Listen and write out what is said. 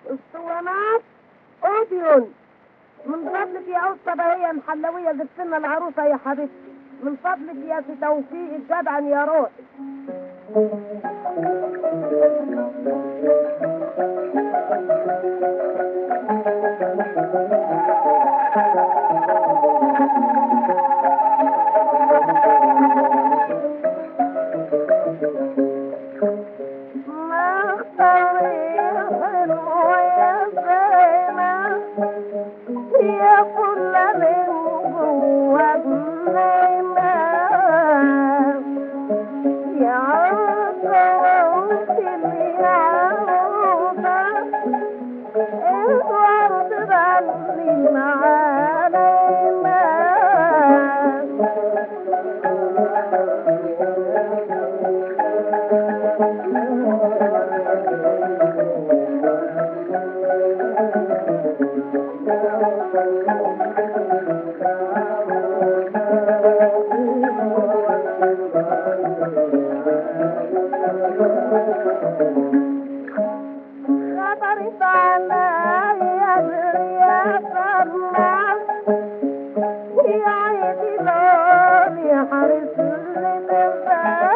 اسطوانات اوديون من فضلك يا أسطى هي محلوية جبت لنا العروسة يا حبيبتي من فضلك يا سي توفيق الجدعا يا روحي خطرت عليا الرياح يا عيدي لون يا حارس للباب